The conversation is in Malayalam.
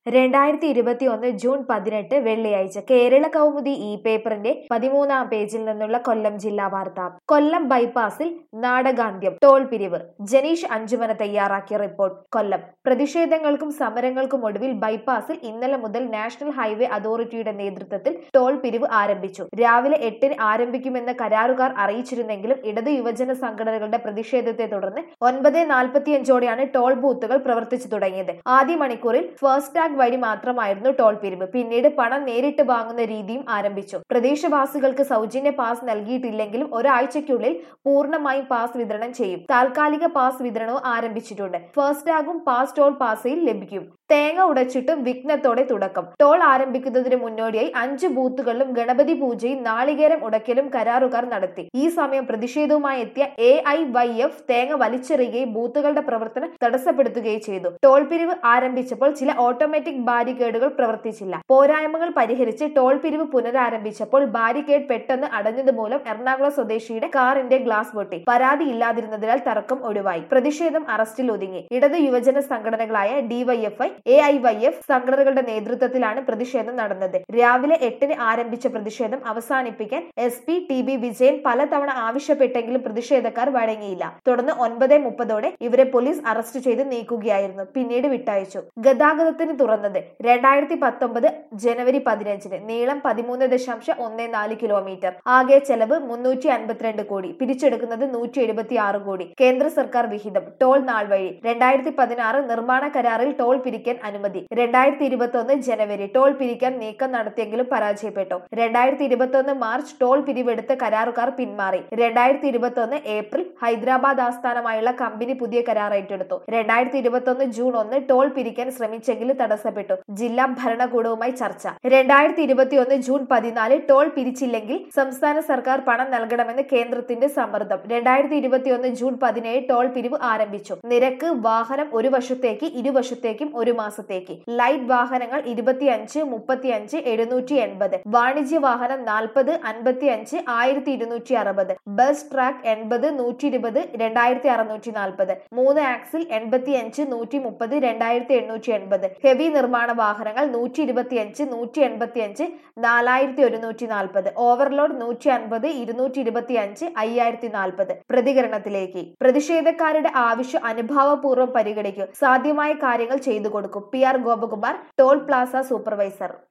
രണ്ടായിരത്തി ഇരുപത്തിയൊന്ന് ജൂൺ പതിനെട്ട് വെള്ളിയാഴ്ച കേരള കൗമുദി ഇ പേപ്പറിന്റെ പതിമൂന്നാം പേജിൽ നിന്നുള്ള കൊല്ലം ജില്ലാ വാർത്ത കൊല്ലം ബൈപ്പാസിൽ നാടകാന്ത്യം ടോൾ പിരിവ് ജനീഷ് അഞ്ചുമന തയ്യാറാക്കിയ റിപ്പോർട്ട് കൊല്ലം പ്രതിഷേധങ്ങൾക്കും സമരങ്ങൾക്കും ഒടുവിൽ ബൈപ്പാസിൽ ഇന്നലെ മുതൽ നാഷണൽ ഹൈവേ അതോറിറ്റിയുടെ നേതൃത്വത്തിൽ ടോൾ പിരിവ് ആരംഭിച്ചു രാവിലെ എട്ടിന് ആരംഭിക്കുമെന്ന് കരാറുകാർ അറിയിച്ചിരുന്നെങ്കിലും ഇടത് യുവജന സംഘടനകളുടെ പ്രതിഷേധത്തെ തുടർന്ന് ഒൻപത് നാൽപ്പത്തിയഞ്ചോടെയാണ് ടോൾ ബൂത്തുകൾ പ്രവർത്തിച്ചു തുടങ്ങിയത് ആദ്യ മണിക്കൂറിൽ ഫാസ്റ്റ് ടാഗ് വഴി മാത്രമായിരുന്നു ടോൾ പിരിവ് പിന്നീട് പണം നേരിട്ട് വാങ്ങുന്ന രീതിയും ആരംഭിച്ചു പ്രദേശവാസികൾക്ക് സൗജന്യ പാസ് നൽകിയിട്ടില്ലെങ്കിലും ഒരാഴ്ചയ്ക്കുള്ളിൽ പൂർണ്ണമായും പാസ് വിതരണം ചെയ്യും താൽക്കാലിക പാസ് വിതരണവും ആരംഭിച്ചിട്ടുണ്ട് ഫാസ്റ്റ് ടാഗും പാസ് ടോൾ പാസയിൽ ലഭിക്കും തേങ്ങ ഉടച്ചിട്ടും വിഘ്നത്തോടെ തുടക്കം ടോൾ ആരംഭിക്കുന്നതിന് മുന്നോടിയായി അഞ്ച് ബൂത്തുകളിലും ഗണപതി പൂജയും നാളികേരം ഉടക്കലും കരാറുകാർ നടത്തി ഈ സമയം പ്രതിഷേധവുമായി എത്തിയ എ ഐ വൈ എഫ് തേങ്ങ വലിച്ചെറിയുകയും ബൂത്തുകളുടെ പ്രവർത്തനം തടസ്സപ്പെടുത്തുകയും ചെയ്തു ടോൾ പിരിവ് ആരംഭിച്ചപ്പോൾ ചില ഓട്ടോമാറ്റിക് ബാരിക്കേഡുകൾ പ്രവർത്തിച്ചില്ല പോരായ്മകൾ പരിഹരിച്ച് ടോൾ പിരിവ് പുനരാരംഭിച്ചപ്പോൾ ബാരിക്കേഡ് പെട്ടെന്ന് അടഞ്ഞത് മൂലം എറണാകുളം സ്വദേശിയുടെ കാറിന്റെ ഗ്ലാസ് പൊട്ടി പരാതി ഇല്ലാതിരുന്നതിനാൽ തർക്കം ഒഴിവായി പ്രതിഷേധം അറസ്റ്റിൽ ഒതുങ്ങി ഇടത് യുവജന സംഘടനകളായ DYFI A I Y F സംഘടനകളുടെ നേതൃത്വത്തിലാണ് പ്രതിഷേധം നടന്നത് രാവിലെ എട്ടിന് ആരംഭിച്ച പ്രതിഷേധം അവസാനിപ്പിക്കാൻ S P T B Vijayan പലതവണ ആവശ്യപ്പെട്ടെങ്കിലും പ്രതിഷേധക്കാർ വഴങ്ങിയില്ല തുടർന്ന് ഒൻപത് മുപ്പതോടെ ഇവരെ പോലീസ് അറസ്റ്റ് ചെയ്ത് നീക്കുകയായിരുന്നു പിന്നീട് വിട്ടയച്ചു ഗതാഗതത്തിന് തുറന്നത് രണ്ടായിരത്തി പത്തൊമ്പത് ജനുവരി പതിനഞ്ചിന് നീളം പതിമൂന്ന് ദശാംശം ഒന്ന് നാല് കിലോമീറ്റർ ആകെ ചെലവ് മുന്നൂറ്റി അൻപത്തിരണ്ട് കോടി പിരിച്ചെടുക്കുന്നത് നൂറ്റി എഴുപത്തി ആറ് കോടി കേന്ദ്ര സർക്കാർ വിഹിതം ടോൾ നാൾ വഴി രണ്ടായിരത്തി പതിനാറ് നിർമ്മാണ കരാറിൽ ടോൾ പിരിക്കാൻ അനുമതി രണ്ടായിരത്തി ഇരുപത്തി ഒന്ന് ജനുവരി ടോൾ പിരിക്കാൻ നീക്കം നടത്തിയെങ്കിലും പരാജയപ്പെട്ടു രണ്ടായിരത്തി ഇരുപത്തി ഒന്ന് മാർച്ച് ടോൾ പിരിവെടുത്ത് കരാറുകാർ പിന്മാറി രണ്ടായിരത്തി ഇരുപത്തി ഒന്ന് ഏപ്രിൽ ഹൈദരാബാദ് ആസ്ഥാനമായുള്ള കമ്പനി പുതിയ കരാർ ഏറ്റെടുത്തു രണ്ടായിരത്തി ഇരുപത്തി ഒന്ന് ജൂൺ ഒന്ന് ടോൾ പിരിക്കാൻ ശ്രമിച്ചെങ്കിലും തടസ്സപ്പെട്ടു ജില്ലാ ഭരണകൂടവുമായി ചർച്ച രണ്ടായിരത്തി ഇരുപത്തി ഒന്ന് ജൂൺ പതിനാല് ടോൾ പിരിച്ചില്ലെങ്കിൽ സംസ്ഥാന സർക്കാർ പണം നൽകണമെന്ന് കേന്ദ്രത്തിന്റെ സമ്മർദ്ദം രണ്ടായിരത്തി ഇരുപത്തി ഒന്ന് ജൂൺ പതിനേഴ് ടോൾ പിരിവ് ആരംഭിച്ചു നിരക്ക് വാഹനം ഒരു വശത്തേക്ക് ഇരുവശത്തേക്കും ഒരു മാസത്തേക്ക് ലൈറ്റ് വാഹനങ്ങൾ ഇരുപത്തിയഞ്ച് മുപ്പത്തിയഞ്ച് എഴുന്നൂറ്റി എൺപത് വാണിജ്യ വാഹനം നാൽപ്പത് അൻപത്തി അഞ്ച് ആയിരത്തി ഇരുന്നൂറ്റി അറുപത് ബസ് ട്രാക്ക് എൺപത് നൂറ്റി ഇരുപത് രണ്ടായിരത്തി അറുന്നൂറ്റി നാൽപ്പത് മൂന്ന് ആക്സിൽ എൺപത്തി അഞ്ച് നൂറ്റി മുപ്പത് രണ്ടായിരത്തി എണ്ണൂറ്റി എൺപത് ഹെവി നിർമ്മാണ വാഹനങ്ങൾ നൂറ്റി ഇരുപത്തിയഞ്ച് നൂറ്റി എൺപത്തി അഞ്ച് നാലായിരത്തി ഒരുന്നൂറ്റി നാൽപ്പത് ഓവർലോഡ് നൂറ്റി അൻപത് ഇരുന്നൂറ്റി ഇരുപത്തി അഞ്ച് അയ്യായിരത്തി നാൽപ്പത് പ്രതികരണത്തിലേക്ക് പ്രതിഷേധക്കാരുടെ ആവശ്യം അനുഭാവപൂർവ്വം പരിഗണിക്കും സാധ്യമായ കാര്യങ്ങൾ ചെയ്തു കൊടുക്കും P R Gopakumar toll plaza supervisor